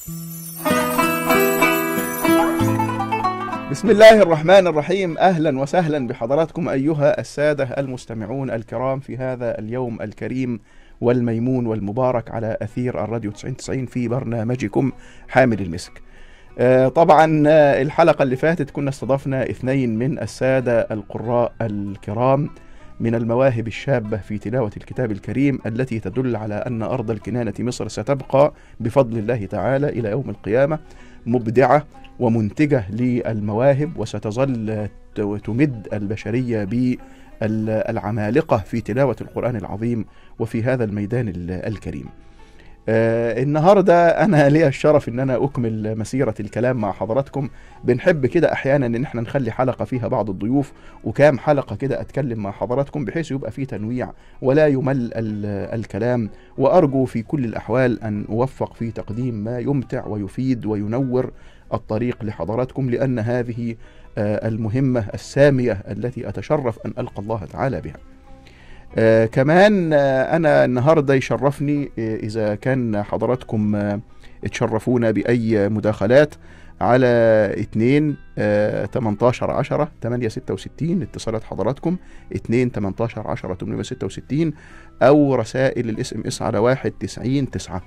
بسم الله الرحمن الرحيم اهلا وسهلا بحضراتكم ايها الساده المستمعون الكرام في هذا اليوم الكريم والميمون والمبارك على اثير الراديو 9090 في برنامجكم حامل المسك. آه، طبعا آه، الحلقه اللي فاتت كنا استضفنا اثنين من الساده القراء الكرام من المواهب الشابه في تلاوه الكتاب الكريم التي تدل على ان ارض الكنانه مصر ستبقى بفضل الله تعالى الى يوم القيامه مبدعه ومنتجه للمواهب وستظل ت- تمد البشريه بالعمالقه في تلاوه القران العظيم وفي هذا الميدان ال- الكريم. آه النهارده انا ليا الشرف ان انا اكمل مسيره الكلام مع حضراتكم بنحب كده احيانا ان احنا نخلي حلقه فيها بعض الضيوف وكام حلقه كده اتكلم مع حضراتكم بحيث يبقى في تنويع ولا يمل ال- الكلام وارجو في كل الاحوال ان اوفق في تقديم ما يمتع ويفيد وينور الطريق لحضراتكم لان هذه آه، المهمه الساميه التي اتشرف ان القى الله تعالى بها. آه كمان آه انا النهارده يشرفني آه اذا كان حضراتكم آه تشرفونا باي مداخلات على 2 آه 18 10 8 66 اتصالات حضراتكم 2 18 10 866 او رسائل الاس ام اس على 1 90 9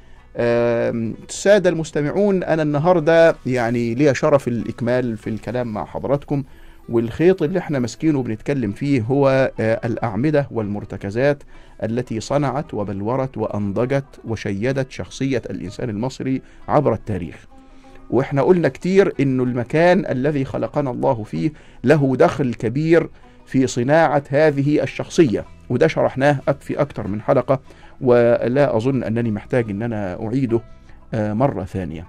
آم، السادة المستمعون أنا النهاردة يعني ليا شرف الإكمال في الكلام مع حضراتكم والخيط اللي احنا ماسكينه وبنتكلم فيه هو آه، الأعمدة والمرتكزات التي صنعت وبلورت وأنضجت وشيدت شخصية الإنسان المصري عبر التاريخ واحنا قلنا كتير انه المكان الذي خلقنا الله فيه له دخل كبير في صناعة هذه الشخصية وده شرحناه أك- في أكتر من حلقة ولا أظن أنني محتاج أن أنا أعيده آه، مرة ثانية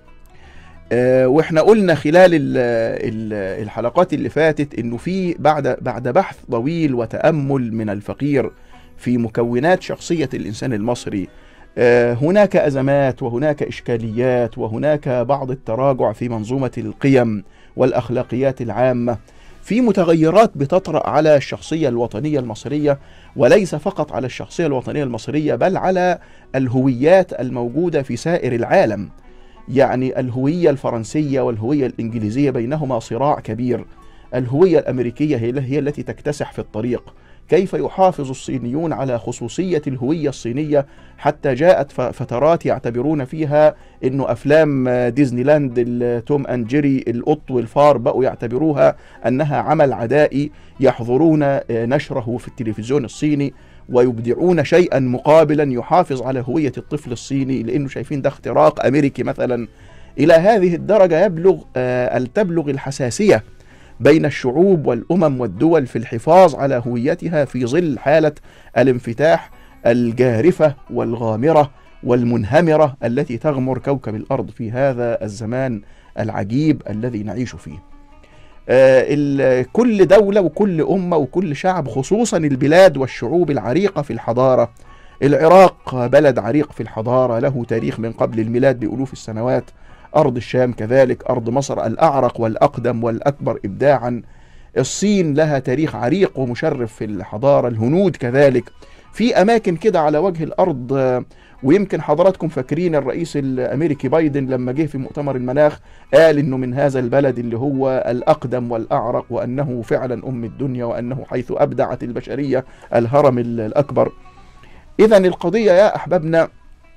آه، واحنا قلنا خلال ال- ال- الحلقات اللي فاتت انه في بعد بعد بحث طويل وتامل من الفقير في مكونات شخصيه الانسان المصري آه، هناك ازمات وهناك اشكاليات وهناك بعض التراجع في منظومه القيم والاخلاقيات العامه في متغيرات بتطرا على الشخصيه الوطنيه المصريه وليس فقط على الشخصيه الوطنيه المصريه بل على الهويات الموجوده في سائر العالم يعني الهوية الفرنسية والهوية الإنجليزية بينهما صراع كبير الهوية الأمريكية هي هي التي تكتسح في الطريق كيف يحافظ الصينيون على خصوصية الهوية الصينية حتى جاءت ف- فترات يعتبرون فيها انه افلام آه، ديزني لاند ال- توم اند جيري القط والفار بقوا يعتبروها انها عمل عدائي يحظرون آه، نشره في التلفزيون الصيني ويبدعون شيئا مقابلا يحافظ على هوية الطفل الصيني لأنه شايفين ده اختراق أمريكي مثلا إلى هذه الدرجة يبلغ آه تبلغ الحساسية بين الشعوب والأمم والدول في الحفاظ على هويتها في ظل حالة الانفتاح الجارفة والغامرة والمنهمرة التي تغمر كوكب الأرض في هذا الزمان العجيب الذي نعيش فيه آه، ال- كل دولة وكل أمة وكل شعب خصوصا البلاد والشعوب العريقة في الحضارة العراق بلد عريق في الحضارة له تاريخ من قبل الميلاد بألوف السنوات أرض الشام كذلك أرض مصر الأعرق والأقدم والأكبر إبداعا الصين لها تاريخ عريق ومشرف في الحضارة الهنود كذلك في أماكن كده على وجه الأرض آه، ويمكن حضراتكم فاكرين الرئيس الأمريكي بايدن لما جه في مؤتمر المناخ قال انه من هذا البلد اللي هو الاقدم والاعرق وانه فعلا ام الدنيا وانه حيث ابدعت البشريه الهرم ال- الاكبر. اذا القضيه يا احبابنا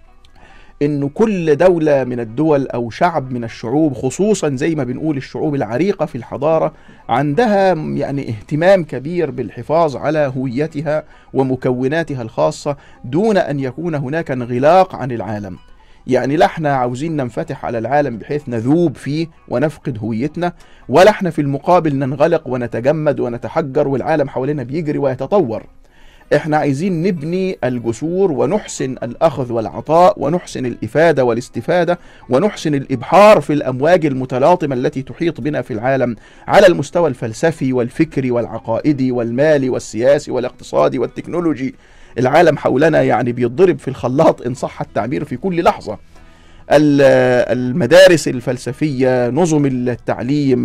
انه كل دوله من الدول او شعب من الشعوب خصوصا زي ما بنقول الشعوب العريقه في الحضاره عندها يعني اهتمام كبير بالحفاظ على هويتها ومكوناتها الخاصه دون ان يكون هناك انغلاق عن العالم. يعني لا احنا عاوزين ننفتح على العالم بحيث نذوب فيه ونفقد هويتنا ولا احنا في المقابل ننغلق ونتجمد ونتحجر والعالم حوالينا بيجري ويتطور احنا عايزين نبني الجسور ونحسن الاخذ والعطاء ونحسن الافاده والاستفاده ونحسن الابحار في الامواج المتلاطمه التي تحيط بنا في العالم على المستوى الفلسفي والفكري والعقائدي والمالي والسياسي والاقتصادي والتكنولوجي العالم حولنا يعني بيتضرب في الخلاط ان صح التعبير في كل لحظه المدارس الفلسفية نظم التعليم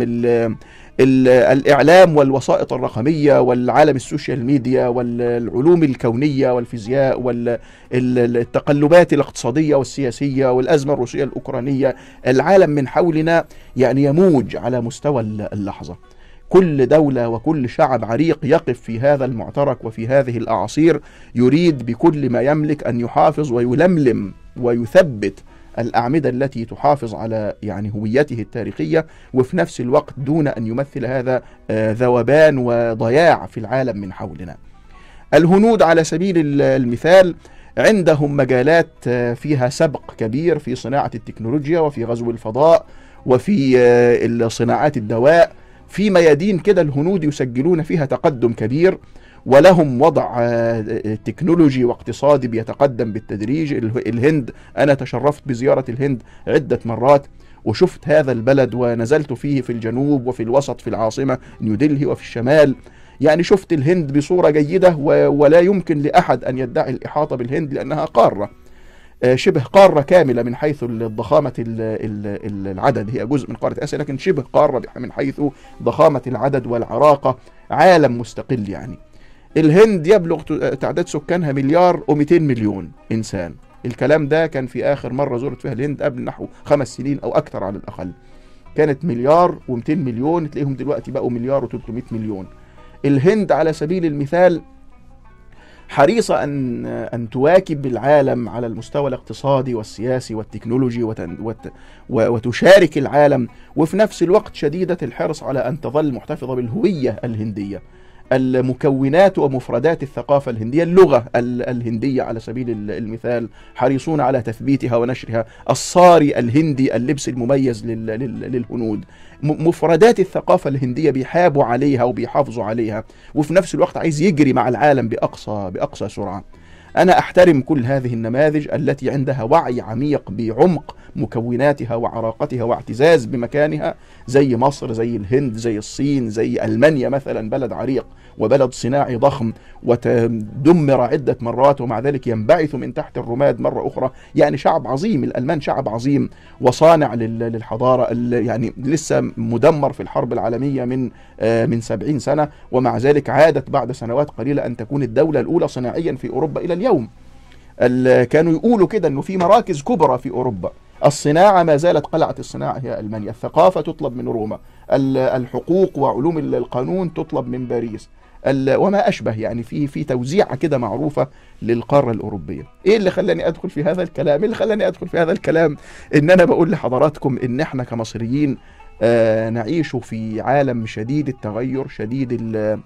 الإعلام والوسائط الرقمية والعالم السوشيال ميديا والعلوم الكونية والفيزياء والتقلبات الاقتصادية والسياسية والأزمة الروسية الأوكرانية العالم من حولنا يعني يموج على مستوى اللحظة كل دولة وكل شعب عريق يقف في هذا المعترك وفي هذه الأعاصير يريد بكل ما يملك أن يحافظ ويلملم ويثبت الأعمدة التي تحافظ على يعني هويته التاريخية وفي نفس الوقت دون أن يمثل هذا آه، ذوبان وضياع في العالم من حولنا الهنود على سبيل المثال عندهم مجالات آه، فيها سبق كبير في صناعة التكنولوجيا وفي غزو الفضاء وفي آه، صناعات الدواء في ميادين كده الهنود يسجلون فيها تقدم كبير ولهم وضع آه، تكنولوجي واقتصادي بيتقدم بالتدريج الهند أنا تشرفت بزيارة الهند عدة مرات وشفت هذا البلد ونزلت فيه في الجنوب وفي الوسط في العاصمة نيودلهي وفي الشمال يعني شفت الهند بصورة جيدة ولا يمكن لأحد أن يدعي الإحاطة بالهند لأنها قارة آه، شبه قارة كاملة من حيث الضخامة العدد هي جزء من قارة آسيا لكن شبه قارة من حيث ضخامة العدد والعراقة عالم مستقل يعني الهند يبلغ تعداد سكانها مليار و200 مليون إنسان الكلام ده كان في آخر مرة زرت فيها الهند قبل نحو خمس سنين أو أكثر على الأقل كانت مليار و200 مليون تلاقيهم دلوقتي بقوا مليار و300 مليون الهند على سبيل المثال حريصة أن أن تواكب العالم على المستوى الاقتصادي والسياسي والتكنولوجي وتشارك العالم وفي نفس الوقت شديدة الحرص على أن تظل محتفظة بالهوية الهندية المكونات ومفردات الثقافة الهندية اللغة الهندية على سبيل المثال حريصون على تثبيتها ونشرها الصاري الهندي اللبس المميز للهنود مفردات الثقافة الهندية بيحابوا عليها وبيحافظوا عليها وفي نفس الوقت عايز يجري مع العالم بأقصى بأقصى سرعة أنا أحترم كل هذه النماذج التي عندها وعي عميق بعمق مكوناتها وعراقتها واعتزاز بمكانها زي مصر زي الهند زي الصين زي ألمانيا مثلا بلد عريق وبلد صناعي ضخم وتدمر عدة مرات ومع ذلك ينبعث من تحت الرماد مرة أخرى يعني شعب عظيم الألمان شعب عظيم وصانع للحضارة يعني لسه مدمر في الحرب العالمية من آه، من سبعين سنة ومع ذلك عادت بعد سنوات قليلة أن تكون الدولة الأولى صناعيا في أوروبا إلى اليوم كانوا يقولوا كده أنه في مراكز كبرى في أوروبا الصناعة ما زالت قلعة الصناعة هي ألمانيا الثقافة تطلب من روما الحقوق وعلوم القانون تطلب من باريس وما اشبه يعني في في توزيعه كده معروفه للقاره الاوروبيه ايه اللي خلاني ادخل في هذا الكلام اللي خلاني ادخل في هذا الكلام ان انا بقول لحضراتكم ان احنا كمصريين آه نعيش في عالم شديد التغير شديد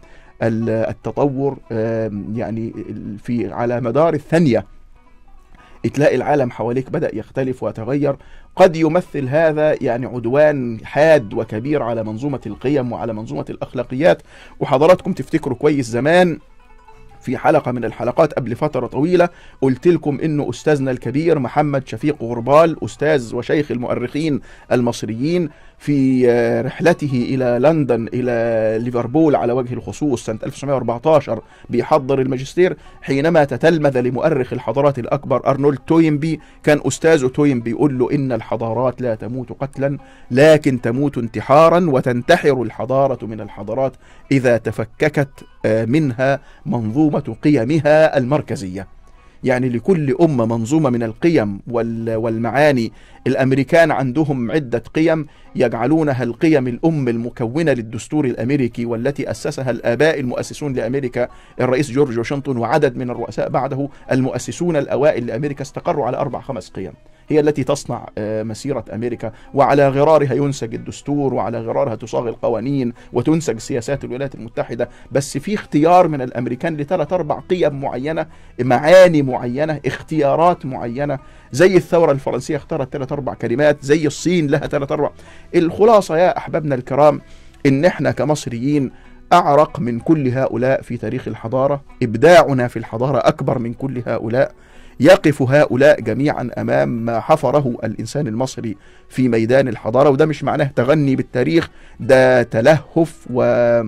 التطور آه يعني في على مدار الثانيه تلاقي العالم حواليك بدأ يختلف ويتغير قد يمثل هذا يعني عدوان حاد وكبير على منظومة القيم وعلى منظومة الأخلاقيات وحضراتكم تفتكروا كويس زمان في حلقة من الحلقات قبل فترة طويلة قلت لكم انه استاذنا الكبير محمد شفيق غربال استاذ وشيخ المؤرخين المصريين في رحلته إلى لندن إلى ليفربول على وجه الخصوص سنة 1914 بيحضر الماجستير حينما تتلمذ لمؤرخ الحضارات الأكبر أرنولد توينبي كان أستاذه توينبي يقول له إن الحضارات لا تموت قتلا لكن تموت انتحارا وتنتحر الحضارة من الحضارات إذا تفككت آه، منها منظومة قيمها المركزية يعني لكل أمة منظومة من القيم والمعاني الأمريكان عندهم عدة قيم يجعلونها القيم الأم المكونة للدستور الأمريكي والتي أسسها الآباء المؤسسون لأمريكا الرئيس جورج واشنطن وعدد من الرؤساء بعده المؤسسون الأوائل لأمريكا استقروا على أربع خمس قيم هي التي تصنع آه، مسيرة أمريكا وعلى غرارها ينسج الدستور وعلى غرارها تصاغ القوانين وتنسج سياسات الولايات المتحدة بس في اختيار من الأمريكان لثلاث أربع قيم معينة معاني معينة اختيارات معينة زي الثورة الفرنسية اختارت ثلاث أربع كلمات زي الصين لها ثلاث أربع الخلاصة يا أحبابنا الكرام إن إحنا كمصريين أعرق من كل هؤلاء في تاريخ الحضارة إبداعنا في الحضارة أكبر من كل هؤلاء يقف هؤلاء جميعا امام ما حفره الانسان المصري في ميدان الحضاره وده مش معناه تغني بالتاريخ ده تلهف و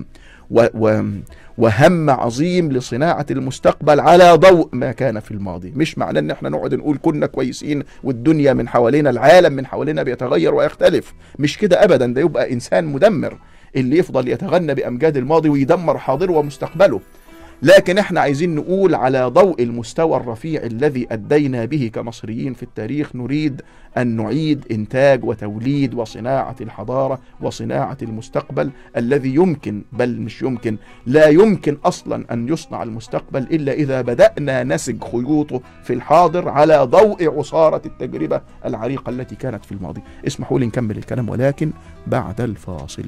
و و وهم عظيم لصناعة المستقبل على ضوء ما كان في الماضي مش معناه ان احنا نقعد نقول كنا كويسين والدنيا من حوالينا العالم من حوالينا بيتغير ويختلف مش كده ابدا ده يبقى انسان مدمر اللي يفضل يتغنى بامجاد الماضي ويدمر حاضره ومستقبله لكن احنا عايزين نقول على ضوء المستوى الرفيع الذي ادينا به كمصريين في التاريخ نريد ان نعيد انتاج وتوليد وصناعه الحضاره وصناعه المستقبل الذي يمكن بل مش يمكن لا يمكن اصلا ان يصنع المستقبل الا اذا بدانا نسج خيوطه في الحاضر على ضوء عصاره التجربه العريقه التي كانت في الماضي اسمحوا لي نكمل الكلام ولكن بعد الفاصل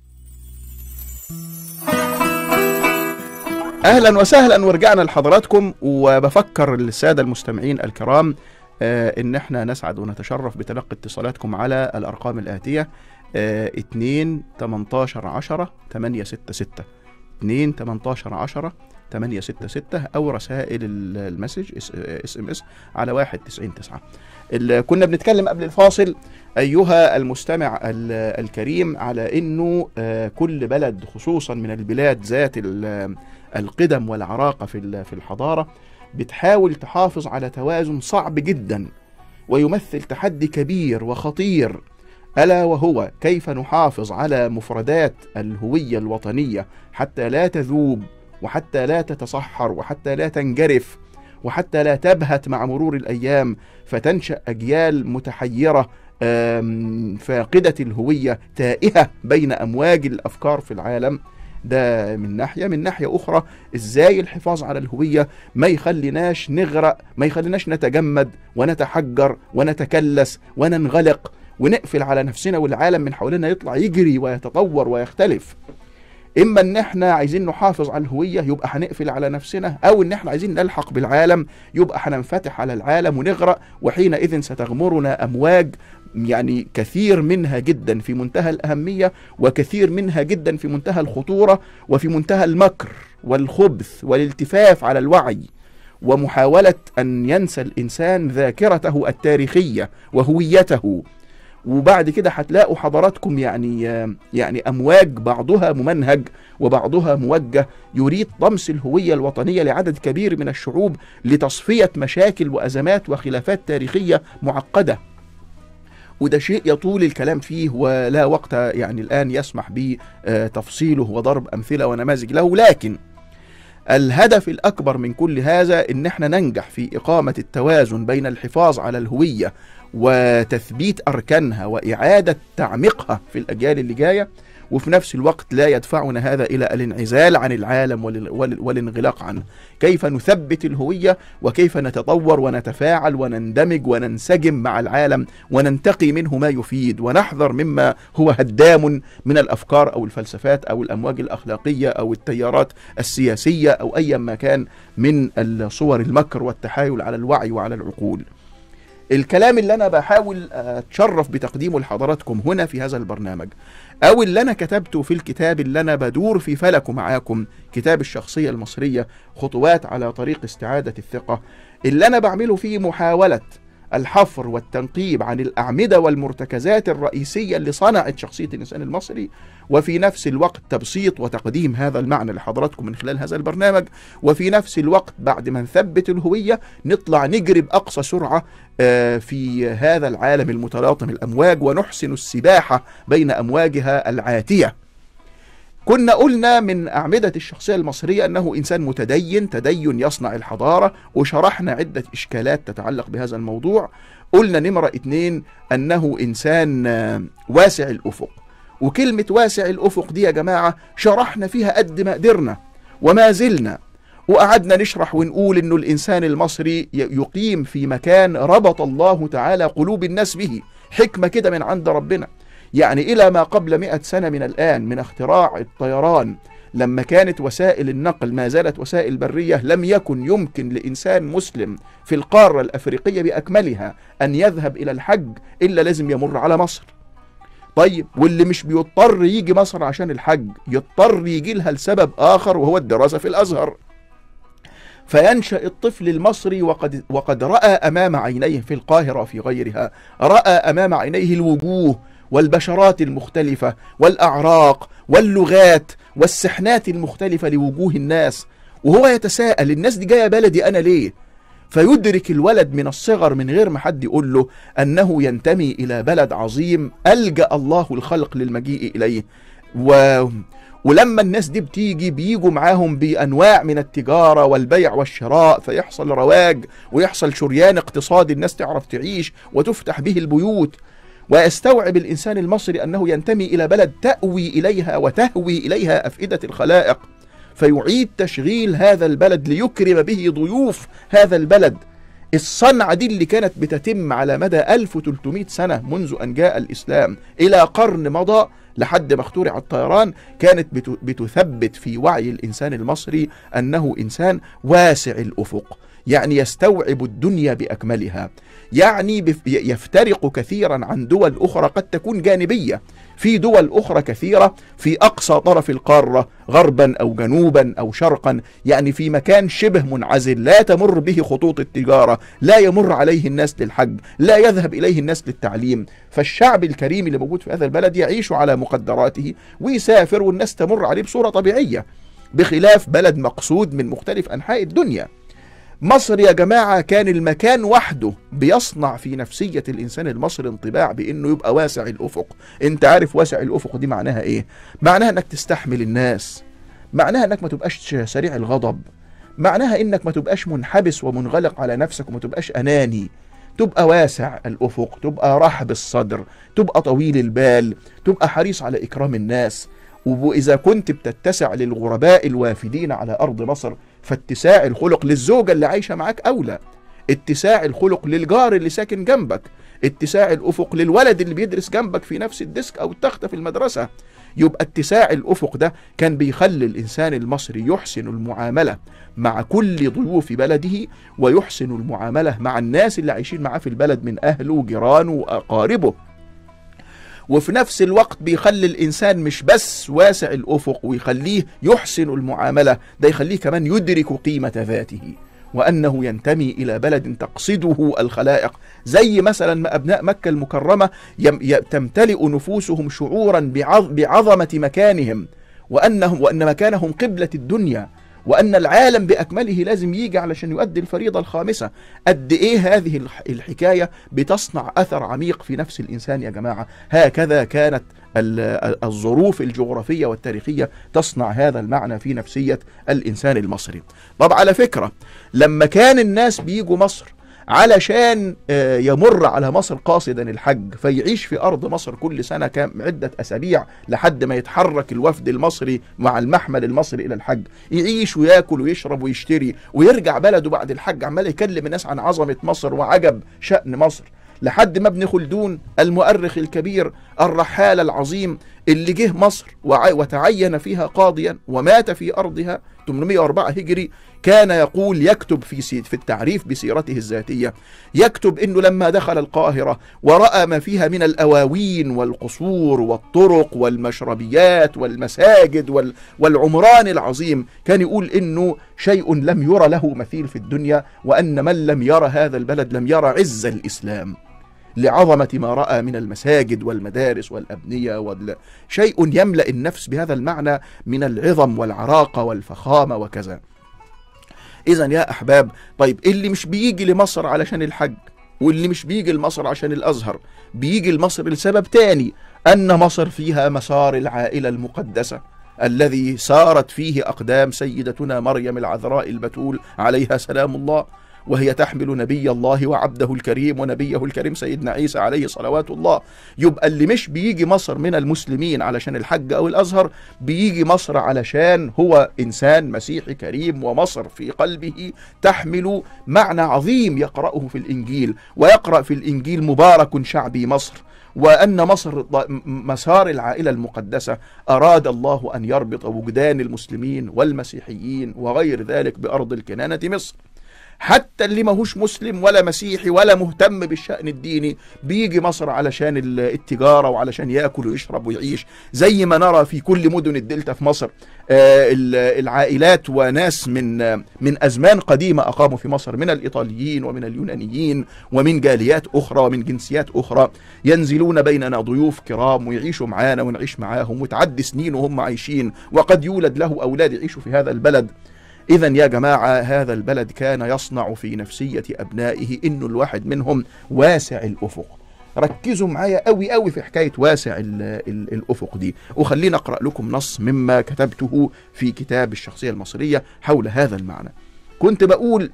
اهلا وسهلا ورجعنا لحضراتكم وبفكر الساده المستمعين الكرام آه ان احنا نسعد ونتشرف بتلقي اتصالاتكم على الارقام الاتيه آه 2 18 10 866 2 18 10 866 او رسائل المسج اس ام اس على 1 90 9 كنا بنتكلم قبل الفاصل ايها المستمع الكريم على انه آه كل بلد خصوصا من البلاد ذات القدم والعراقة في في الحضارة بتحاول تحافظ على توازن صعب جدا ويمثل تحدي كبير وخطير ألا وهو كيف نحافظ على مفردات الهوية الوطنية حتى لا تذوب وحتى لا تتصحر وحتى لا تنجرف وحتى لا تبهت مع مرور الأيام فتنشأ أجيال متحيرة فاقدة الهوية تائهة بين أمواج الأفكار في العالم ده من ناحية من ناحية أخرى إزاي الحفاظ على الهوية ما يخليناش نغرق ما يخليناش نتجمد ونتحجر ونتكلس وننغلق ونقفل على نفسنا والعالم من حولنا يطلع يجري ويتطور ويختلف اما ان احنا عايزين نحافظ على الهويه يبقى هنقفل على نفسنا او ان احنا عايزين نلحق بالعالم يبقى هننفتح على العالم ونغرق وحينئذ ستغمرنا امواج يعني كثير منها جدا في منتهى الأهمية وكثير منها جدا في منتهى الخطورة وفي منتهى المكر والخبث والالتفاف على الوعي ومحاولة أن ينسى الإنسان ذاكرته التاريخية وهويته وبعد كده هتلاقوا حضراتكم يعني يعني امواج بعضها ممنهج وبعضها موجه يريد طمس الهويه الوطنيه لعدد كبير من الشعوب لتصفيه مشاكل وازمات وخلافات تاريخيه معقده وده شيء يطول الكلام فيه ولا وقت يعني الآن يسمح بتفصيله وضرب أمثلة ونماذج له لكن الهدف الأكبر من كل هذا إن احنا ننجح في إقامة التوازن بين الحفاظ على الهوية وتثبيت أركانها وإعادة تعميقها في الأجيال اللي جاية وفي نفس الوقت لا يدفعنا هذا إلى الانعزال عن العالم والانغلاق عنه كيف نثبت الهوية وكيف نتطور ونتفاعل ونندمج وننسجم مع العالم وننتقي منه ما يفيد ونحذر مما هو هدام من الأفكار أو الفلسفات أو الأمواج الأخلاقية أو التيارات السياسية أو أي ما كان من صور المكر والتحايل على الوعي وعلى العقول الكلام اللي انا بحاول اتشرف بتقديمه لحضراتكم هنا في هذا البرنامج او اللي انا كتبته في الكتاب اللي انا بدور في فلكه معاكم كتاب الشخصيه المصريه خطوات على طريق استعاده الثقه اللي انا بعمله فيه محاوله الحفر والتنقيب عن الأعمدة والمرتكزات الرئيسية اللي صنعت شخصية الإنسان المصري وفي نفس الوقت تبسيط وتقديم هذا المعنى لحضراتكم من خلال هذا البرنامج وفي نفس الوقت بعد ما نثبت الهوية نطلع نجري بأقصى سرعة في هذا العالم المتلاطم الأمواج ونحسن السباحة بين أمواجها العاتية كنا قلنا من أعمدة الشخصية المصرية أنه إنسان متدين تدين يصنع الحضارة وشرحنا عدة إشكالات تتعلق بهذا الموضوع قلنا نمرة اتنين أنه إنسان واسع الأفق وكلمة واسع الأفق دي يا جماعة شرحنا فيها قد ما قدرنا وما زلنا وقعدنا نشرح ونقول انه الانسان المصري يقيم في مكان ربط الله تعالى قلوب الناس به حكمة كده من عند ربنا يعني إلى ما قبل مئة سنة من الآن من اختراع الطيران لما كانت وسائل النقل ما زالت وسائل برية لم يكن يمكن لإنسان مسلم في القارة الأفريقية بأكملها أن يذهب إلى الحج إلا لازم يمر على مصر طيب واللي مش بيضطر يجي مصر عشان الحج يضطر يجي لها لسبب آخر وهو الدراسة في الأزهر فينشأ الطفل المصري وقد, وقد رأى أمام عينيه في القاهرة وفي غيرها رأى أمام عينيه الوجوه والبشرات المختلفة والأعراق واللغات والسحنات المختلفة لوجوه الناس وهو يتساءل الناس دي جاية بلدي أنا ليه فيدرك الولد من الصغر من غير ما حد يقول له أنه ينتمي إلى بلد عظيم ألجأ الله الخلق للمجيء إليه و... ولما الناس دي بتيجي بيجوا معاهم بأنواع من التجارة والبيع والشراء فيحصل رواج ويحصل شريان اقتصادي الناس تعرف تعيش وتفتح به البيوت ويستوعب الإنسان المصري أنه ينتمي إلى بلد تأوي إليها وتهوي إليها أفئدة الخلائق فيعيد تشغيل هذا البلد ليكرم به ضيوف هذا البلد الصنعة دي اللي كانت بتتم على مدى 1300 سنة منذ أن جاء الإسلام إلى قرن مضى لحد ما اخترع الطيران كانت بتثبت في وعي الإنسان المصري أنه إنسان واسع الأفق يعني يستوعب الدنيا بأكملها يعني يفترق كثيرا عن دول أخرى قد تكون جانبية في دول أخرى كثيرة في أقصى طرف القارة غربا أو جنوبا أو شرقا يعني في مكان شبه منعزل لا تمر به خطوط التجارة لا يمر عليه الناس للحج لا يذهب إليه الناس للتعليم فالشعب الكريم اللي موجود في هذا البلد يعيش على مقدراته ويسافر والناس تمر عليه بصورة طبيعية بخلاف بلد مقصود من مختلف أنحاء الدنيا مصر يا جماعة كان المكان وحده بيصنع في نفسية الإنسان المصري انطباع بأنه يبقى واسع الأفق أنت عارف واسع الأفق دي معناها إيه معناها أنك تستحمل الناس معناها أنك ما تبقاش سريع الغضب معناها أنك ما تبقاش منحبس ومنغلق على نفسك وما تبقاش أناني تبقى واسع الأفق تبقى رحب الصدر تبقى طويل البال تبقى حريص على إكرام الناس وإذا كنت بتتسع للغرباء الوافدين على أرض مصر فاتساع الخلق للزوجة اللي عايشة معاك أولى اتساع الخلق للجار اللي ساكن جنبك اتساع الأفق للولد اللي بيدرس جنبك في نفس الديسك أو التختة في المدرسة يبقى اتساع الأفق ده كان بيخلي الإنسان المصري يحسن المعاملة مع كل ضيوف بلده ويحسن المعاملة مع الناس اللي عايشين معاه في البلد من أهله وجيرانه وأقاربه وفي نفس الوقت بيخلي الإنسان مش بس واسع الأفق ويخليه يحسن المعاملة ده يخليه كمان يدرك قيمة ذاته وأنه ينتمي إلى بلد تقصده الخلائق زي مثلا ما أبناء مكة المكرمة تمتلئ نفوسهم شعورا بعظمة مكانهم وأنهم وأن مكانهم قبلة الدنيا وأن العالم بأكمله لازم يجي علشان يؤدي الفريضة الخامسة قد إيه هذه الحكاية بتصنع أثر عميق في نفس الإنسان يا جماعة هكذا كانت الظروف الجغرافية والتاريخية تصنع هذا المعنى في نفسية الإنسان المصري طب على فكرة لما كان الناس بيجوا مصر علشان آه، يمر على مصر قاصدا الحج فيعيش في أرض مصر كل سنة كام عدة أسابيع لحد ما يتحرك الوفد المصري مع المحمل المصري إلى الحج يعيش وياكل ويشرب ويشتري ويرجع بلده بعد الحج عمال يكلم الناس عن عظمة مصر وعجب شأن مصر لحد ما ابن خلدون المؤرخ الكبير الرحال العظيم اللي جه مصر وتعين فيها قاضيا ومات في أرضها 804 هجري كان يقول يكتب في في التعريف بسيرته الذاتية يكتب انه لما دخل القاهرة ورأى ما فيها من الاواوين والقصور والطرق والمشربيات والمساجد والعمران العظيم كان يقول انه شيء لم يرى له مثيل في الدنيا وان من لم يرى هذا البلد لم يرى عز الاسلام لعظمة ما رأى من المساجد والمدارس والأبنية وال... شيء يملأ النفس بهذا المعنى من العظم والعراقة والفخامة وكذا إذا يا أحباب طيب اللي مش بيجي لمصر علشان الحج واللي مش بيجي لمصر عشان الأزهر بيجي لمصر لسبب تاني أن مصر فيها مسار العائلة المقدسة الذي سارت فيه أقدام سيدتنا مريم العذراء البتول عليها سلام الله وهي تحمل نبي الله وعبده الكريم ونبيه الكريم سيدنا عيسى عليه صلوات الله يبقى اللي مش بيجي مصر من المسلمين علشان الحج أو الأزهر بيجي مصر علشان هو إنسان مسيحي كريم ومصر في قلبه تحمل معنى عظيم يقرأه في الإنجيل ويقرأ في الإنجيل مبارك شعبي مصر وأن مصر مسار العائلة المقدسة أراد الله أن يربط وجدان المسلمين والمسيحيين وغير ذلك بأرض الكنانة مصر حتى اللي ماهوش مسلم ولا مسيحي ولا مهتم بالشأن الديني بيجي مصر علشان التجارة وعلشان يأكل ويشرب ويعيش زي ما نرى في كل مدن الدلتا في مصر آه، العائلات وناس من من أزمان قديمة أقاموا في مصر من الإيطاليين ومن اليونانيين ومن جاليات أخرى ومن جنسيات أخرى ينزلون بيننا ضيوف كرام ويعيشوا معانا ونعيش معاهم وتعدي سنين وهم عايشين وقد يولد له أولاد يعيشوا في هذا البلد إذا يا جماعة هذا البلد كان يصنع في نفسية أبنائه إنه الواحد منهم واسع الأفق ركزوا معايا قوي قوي في حكاية واسع ال ال الأفق دي وخلينا أقرأ لكم نص مما كتبته في كتاب الشخصية المصرية حول هذا المعنى كنت بقول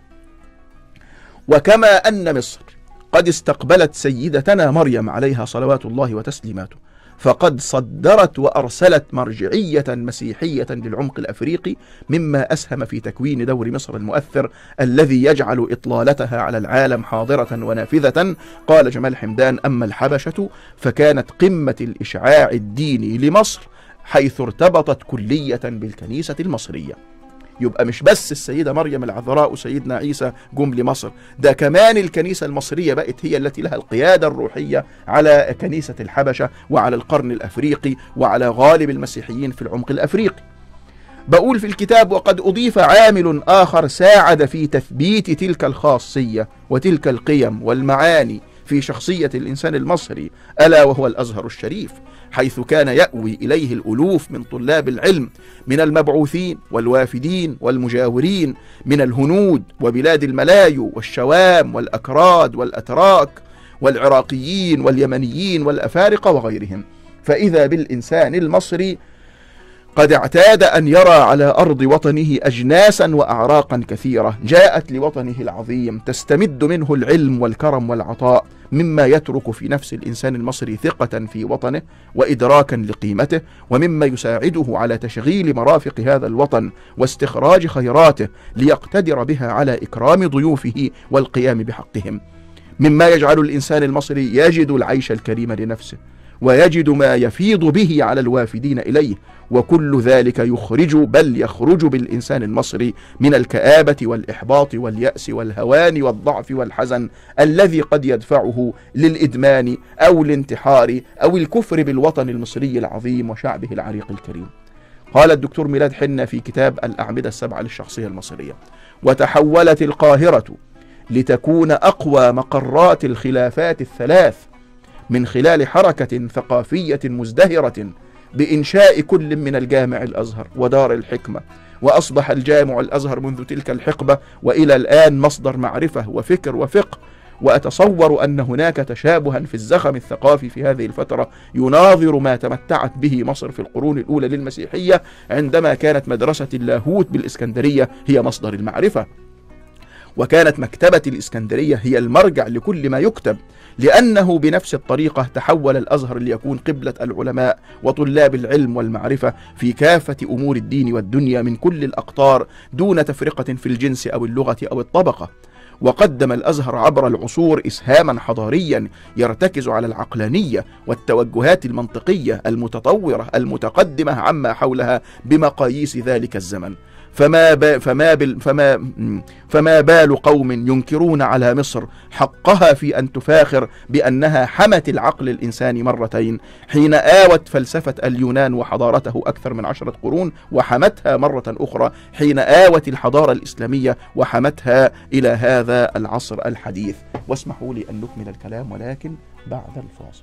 وكما أن مصر قد استقبلت سيدتنا مريم عليها صلوات الله وتسليماته فقد صدرت وأرسلت مرجعية مسيحية للعمق الأفريقي مما أسهم في تكوين دور مصر المؤثر الذي يجعل إطلالتها على العالم حاضرة ونافذة قال جمال حمدان أما الحبشة فكانت قمة الإشعاع الديني لمصر حيث ارتبطت كلية بالكنيسة المصرية يبقى مش بس السيدة مريم العذراء وسيدنا عيسى جم لمصر ده كمان الكنيسة المصرية بقت هي التي لها القيادة الروحية على كنيسة الحبشة وعلى القرن الأفريقي وعلى غالب المسيحيين في العمق الأفريقي بقول في الكتاب وقد أضيف عامل آخر ساعد في تثبيت تلك الخاصية وتلك القيم والمعاني في شخصية الإنسان المصري ألا وهو الأزهر الشريف حيث كان يأوي إليه الألوف من طلاب العلم من المبعوثين والوافدين والمجاورين من الهنود وبلاد الملايو والشوام والأكراد والأتراك والعراقيين واليمنيين والأفارقة وغيرهم فإذا بالإنسان المصري قد اعتاد أن يرى على أرض وطنه أجناسا وأعراقا كثيرة جاءت لوطنه العظيم تستمد منه العلم والكرم والعطاء مما يترك في نفس الإنسان المصري ثقة في وطنه وإدراكا لقيمته ومما يساعده على تشغيل مرافق هذا الوطن واستخراج خيراته ليقتدر بها على إكرام ضيوفه والقيام بحقهم مما يجعل الإنسان المصري يجد العيش الكريم لنفسه ويجد ما يفيض به على الوافدين إليه وكل ذلك يخرج بل يخرج بالإنسان المصري من الكآبة والإحباط واليأس والهوان والضعف والحزن الذي قد يدفعه للإدمان أو الانتحار أو الكفر بالوطن المصري العظيم وشعبه العريق الكريم قال الدكتور ميلاد حنة في كتاب الأعمدة السبعة للشخصية المصرية وتحولت القاهرة لتكون أقوى مقرات الخلافات الثلاث من خلال حركة ثقافية مزدهرة بإنشاء كل من الجامع الأزهر ودار الحكمة وأصبح الجامع الأزهر منذ تلك الحقبة وإلى الآن مصدر معرفة وفكر وفقه وأتصور أن هناك تشابها في الزخم الثقافي في هذه الفترة يناظر ما تمتعت به مصر في القرون الأولى للمسيحية عندما كانت مدرسة اللاهوت بالإسكندرية هي مصدر المعرفة وكانت مكتبة الإسكندرية هي المرجع لكل ما يكتب لأنه بنفس الطريقة تحول الأزهر ليكون قبلة العلماء وطلاب العلم والمعرفة في كافة أمور الدين والدنيا من كل الأقطار دون تفرقة في الجنس أو اللغة أو الطبقة وقدم الازهر عبر العصور اسهاما حضاريا يرتكز على العقلانيه والتوجهات المنطقيه المتطوره المتقدمه عما حولها بمقاييس ذلك الزمن فما با فما بال فما فما بال قوم ينكرون على مصر حقها في ان تفاخر بانها حمت العقل الانساني مرتين حين آوت فلسفه اليونان وحضارته اكثر من عشره قرون وحمتها مره اخرى حين آوت الحضاره الاسلاميه وحمتها الى هذا العصر الحديث واسمحوا لي ان نكمل الكلام ولكن بعد الفاصل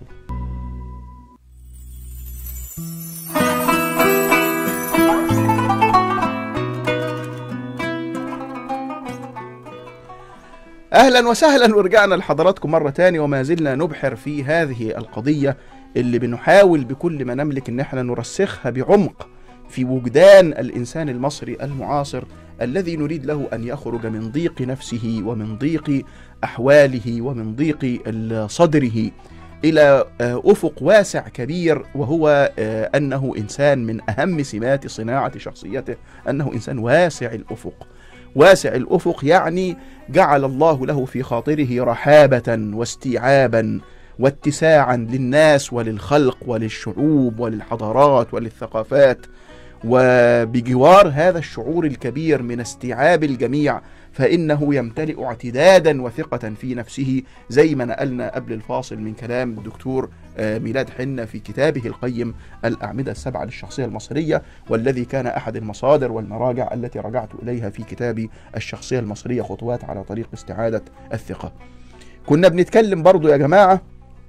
اهلا وسهلا ورجعنا لحضراتكم مره تاني وما زلنا نبحر في هذه القضيه اللي بنحاول بكل ما نملك ان احنا نرسخها بعمق في وجدان الانسان المصري المعاصر الذي نريد له ان يخرج من ضيق نفسه ومن ضيق احواله ومن ضيق صدره الى افق واسع كبير وهو انه انسان من اهم سمات صناعه شخصيته انه انسان واسع الافق واسع الافق يعني جعل الله له في خاطره رحابه واستيعابا واتساعا للناس وللخلق وللشعوب وللحضارات وللثقافات وبجوار هذا الشعور الكبير من استيعاب الجميع فإنه يمتلئ اعتدادا وثقة في نفسه زي ما نقلنا قبل الفاصل من كلام الدكتور آه، ميلاد حنة في كتابه القيم الأعمدة السبعة للشخصية المصرية والذي كان أحد المصادر والمراجع التي رجعت إليها في كتابي الشخصية المصرية خطوات على طريق استعادة الثقة كنا بنتكلم برضو يا جماعة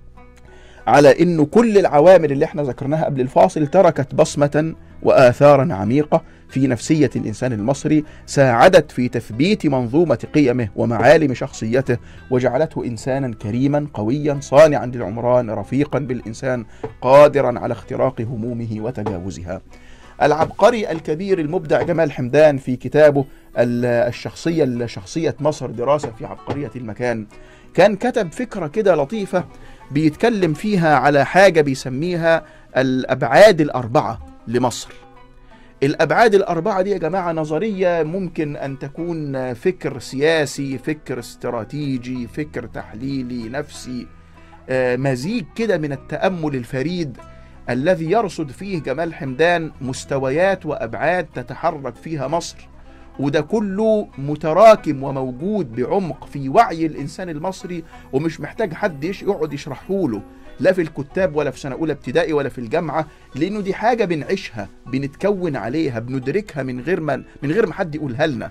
على انه كل العوامل اللي احنا ذكرناها قبل الفاصل تركت بصمة واثارا عميقة في نفسية الانسان المصري ساعدت في تثبيت منظومة قيمه ومعالم شخصيته وجعلته انسانا كريما قويا صانعا للعمران رفيقا بالانسان قادرا على اختراق همومه وتجاوزها. العبقري الكبير المبدع جمال حمدان في كتابه ال- الشخصية شخصية مصر دراسة في عبقرية المكان كان كتب فكرة كده لطيفة بيتكلم فيها على حاجة بيسميها الأبعاد الأربعة لمصر الأبعاد الأربعة دي يا جماعة نظرية ممكن أن تكون فكر سياسي فكر استراتيجي فكر تحليلي نفسي آه، مزيج كده من التأمل الفريد الذي يرصد فيه جمال حمدان مستويات وأبعاد تتحرك فيها مصر وده كله متراكم وموجود بعمق في وعي الإنسان المصري ومش محتاج حد يش- يقعد يشرحه له لا في الكتاب ولا في سنة أولى ابتدائي ولا في الجامعة لأنه دي حاجة بنعيشها بنتكون عليها بندركها من غير ما من غير ما حد يقولها لنا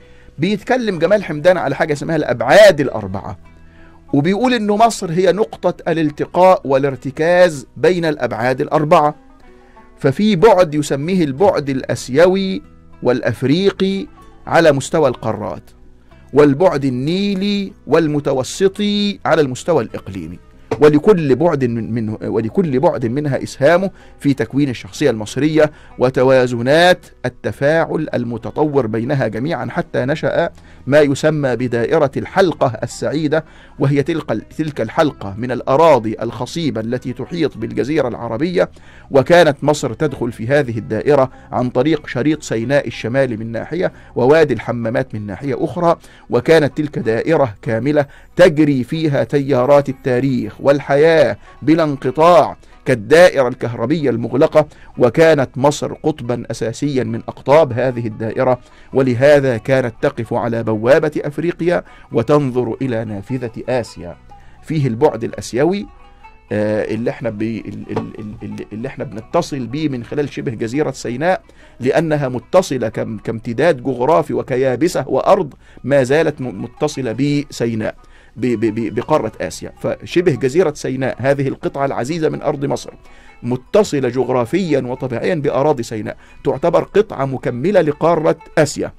بيتكلم جمال حمدان على حاجة اسمها الأبعاد الأربعة وبيقول إنه مصر هي نقطة الالتقاء والارتكاز بين الأبعاد الأربعة ففي بعد يسميه البعد الأسيوي والأفريقي على مستوى القارات والبعد النيلي والمتوسطي على المستوى الإقليمي ولكل بعد من منه ولكل بعد منها اسهامه في تكوين الشخصيه المصريه وتوازنات التفاعل المتطور بينها جميعا حتى نشا ما يسمى بدائره الحلقه السعيده وهي تلك تلك الحلقه من الاراضي الخصيبه التي تحيط بالجزيره العربيه وكانت مصر تدخل في هذه الدائره عن طريق شريط سيناء الشمالي من ناحيه ووادي الحمامات من ناحيه اخرى وكانت تلك دائره كامله تجري فيها تيارات التاريخ والحياه بلا انقطاع كالدائرة الكهربية المغلقة وكانت مصر قطبا أساسيا من أقطاب هذه الدائرة ولهذا كانت تقف على بوابة أفريقيا وتنظر إلى نافذة آسيا فيه البعد الأسيوي آه، اللي احنا بي ال- ال- ال- اللي احنا بنتصل بيه من خلال شبه جزيرة سيناء لأنها متصلة كم- كامتداد جغرافي وكيابسة وأرض ما زالت م- متصلة بسيناء ب- ب- ب- بقارة آسيا فشبه جزيرة سيناء هذه القطعة العزيزة من أرض مصر متصلة جغرافيا وطبيعيا بأراضي سيناء تعتبر قطعة مكملة لقارة آسيا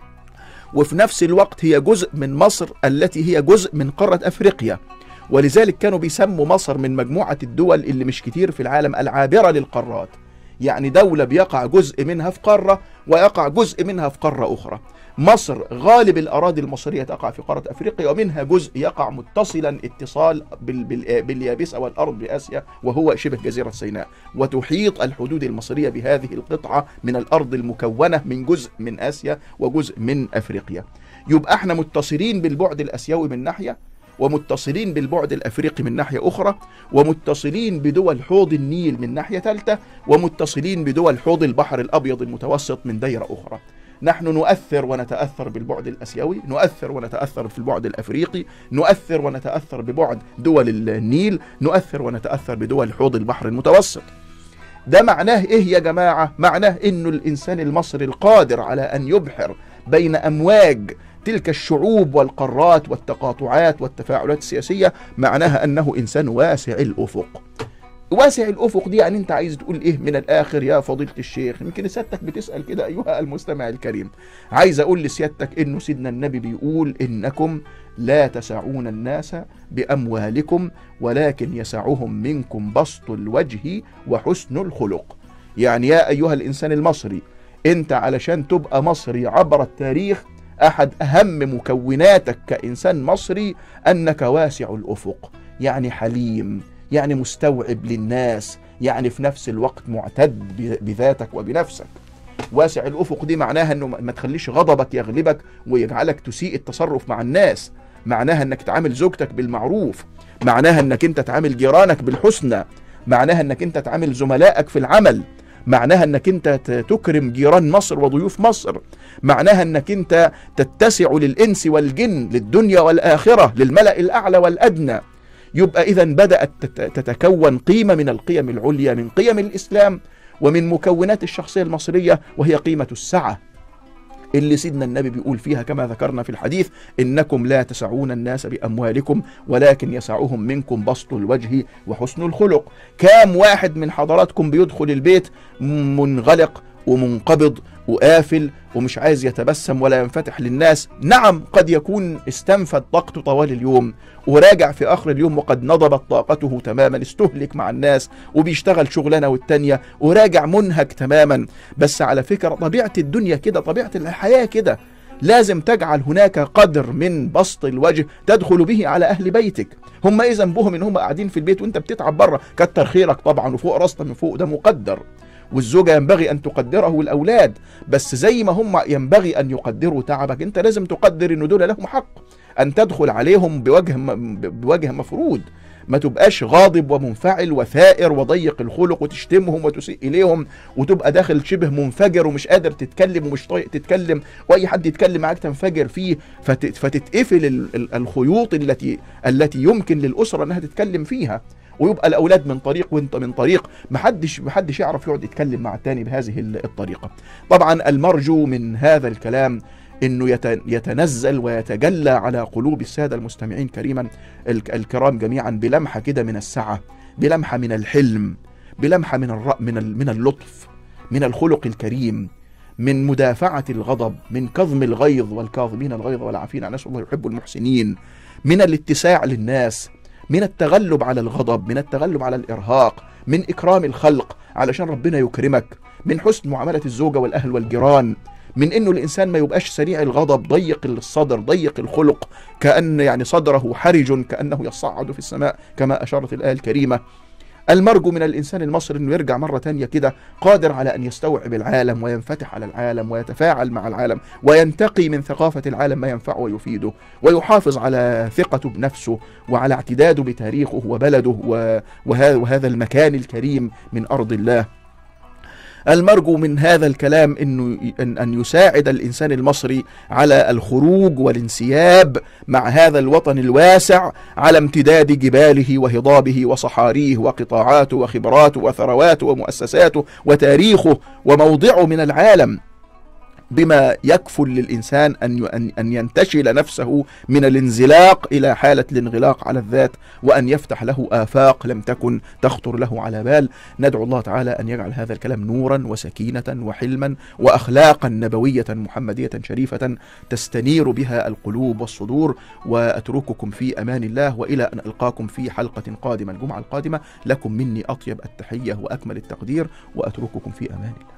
وفي نفس الوقت هي جزء من مصر التي هي جزء من قارة أفريقيا ولذلك كانوا بيسموا مصر من مجموعة الدول اللي مش كتير في العالم العابرة للقارات يعني دولة بيقع جزء منها في قارة ويقع جزء منها في قارة أخرى مصر غالب الأراضي المصرية تقع في قارة أفريقيا ومنها جزء يقع متصلا اتصال بال بال باليابسة والأرض بآسيا وهو شبه جزيرة سيناء وتحيط الحدود المصرية بهذه القطعة من الأرض المكونة من جزء من آسيا وجزء من أفريقيا يبقى احنا متصلين بالبعد الأسيوي من ناحية ومتصلين بالبعد الافريقي من ناحيه اخرى ومتصلين بدول حوض النيل من ناحيه ثالثه ومتصلين بدول حوض البحر الابيض المتوسط من دايره اخرى نحن نؤثر ونتاثر بالبعد الاسيوي نؤثر ونتاثر في البعد الافريقي نؤثر ونتاثر ببعد دول النيل نؤثر ونتاثر بدول حوض البحر المتوسط ده معناه ايه يا جماعه معناه انه الانسان المصري القادر على ان يبحر بين امواج تلك الشعوب والقارات والتقاطعات والتفاعلات السياسيه معناها انه انسان واسع الافق واسع الافق دي يعني انت عايز تقول ايه من الاخر يا فضيله الشيخ يمكن سيادتك بتسال كده ايها المستمع الكريم عايز اقول لسيادتك انه سيدنا النبي بيقول انكم لا تسعون الناس باموالكم ولكن يسعهم منكم بسط الوجه وحسن الخلق يعني يا ايها الانسان المصري انت علشان تبقى مصري عبر التاريخ احد اهم مكوناتك كانسان مصري انك واسع الافق يعني حليم يعني مستوعب للناس يعني في نفس الوقت معتد بذاتك وبنفسك واسع الافق دي معناها انه ما تخليش غضبك يغلبك ويجعلك تسيء التصرف مع الناس معناها انك تعامل زوجتك بالمعروف معناها انك انت تعامل جيرانك بالحسنى معناها انك انت تعامل زملائك في العمل معناها انك انت ت- تكرم جيران مصر وضيوف مصر معناها انك انت تتسع للانس والجن للدنيا والاخره للملا الاعلى والادنى يبقى اذا بدات تت- تتكون قيمه من القيم العليا من قيم الاسلام ومن مكونات الشخصيه المصريه وهي قيمه السعه اللي سيدنا النبي بيقول فيها كما ذكرنا في الحديث إنكم لا تسعون الناس بأموالكم ولكن يسعهم منكم بسط الوجه وحسن الخلق كام واحد من حضراتكم بيدخل البيت منغلق ومنقبض وقافل ومش عايز يتبسم ولا ينفتح للناس نعم قد يكون استنفد طاقته طوال اليوم وراجع في آخر اليوم وقد نضبت طاقته تماما استهلك مع الناس وبيشتغل شغلانة والتانية وراجع منهك تماما بس على فكرة طبيعة الدنيا كده طبيعة الحياة كده لازم تجعل هناك قدر من بسط الوجه تدخل به على اهل بيتك هم ايه ذنبهم ان هم قاعدين في البيت وانت بتتعب بره كتر خيرك طبعا وفوق راسنا من فوق ده مقدر والزوجة ينبغي أن تقدره والأولاد بس زي ما هم ينبغي أن يقدروا تعبك أنت لازم تقدر أن دول لهم حق أن تدخل عليهم بوجه م- بوجه مفروض ما تبقاش غاضب ومنفعل وثائر وضيق الخلق وتشتمهم وتسيء إليهم وتبقى داخل شبه منفجر ومش قادر تتكلم ومش طايق تتكلم واي حد يتكلم معاك تنفجر فيه فت- فتتقفل ال- ال- الخيوط التي التي يمكن للاسره انها تتكلم فيها ويبقى الاولاد من طريق وانت من طريق محدش محدش يعرف يقعد يتكلم مع التاني بهذه ال- الطريقه طبعا المرجو من هذا الكلام انه يت- يتنزل ويتجلى على قلوب الساده المستمعين كريما الك- الكرام جميعا بلمحه كده من السعه بلمحه من الحلم بلمحه من الر... من ال- من اللطف من الخلق الكريم من مدافعة الغضب من كظم الغيظ والكاظمين الغيظ والعافين عن ناس الله يحب المحسنين من الاتساع للناس من التغلب على الغضب من التغلب على الإرهاق من إكرام الخلق علشان ربنا يكرمك من حسن معاملة الزوجة والأهل والجيران من انه الانسان ما يبقاش سريع الغضب ضيق الصدر ضيق الخلق كان يعني صدره حرج كانه يصعد في السماء كما اشارت الايه الكريمه المرجو من الانسان المصري انه يرجع مره تانية كده قادر على ان يستوعب العالم وينفتح على العالم ويتفاعل مع العالم وينتقي من ثقافه العالم ما ينفعه ويفيده ويحافظ على ثقته بنفسه وعلى اعتداده بتاريخه وبلده و- وه- وهذا المكان الكريم من ارض الله المرجو من هذا الكلام انه ي- ان أن يساعد الانسان المصري على الخروج والانسياب مع هذا الوطن الواسع على امتداد جباله وهضابه وصحاريه وقطاعاته وخبراته وثرواته ومؤسساته وتاريخه وموضعه من العالم بما يكفل للإنسان أن ي- أن أن ينتشل نفسه من الانزلاق إلى حالة الانغلاق على الذات وأن يفتح له آفاق لم تكن تخطر له على بال ندعو الله تعالى أن يجعل هذا الكلام نورا وسكينة وحلما وأخلاقا نبوية محمدية شريفة تستنير بها القلوب والصدور وأترككم في أمان الله وإلى أن ألقاكم في حلقة قادمة الجمعة القادمة لكم مني أطيب التحية وأكمل التقدير وأترككم في أمان الله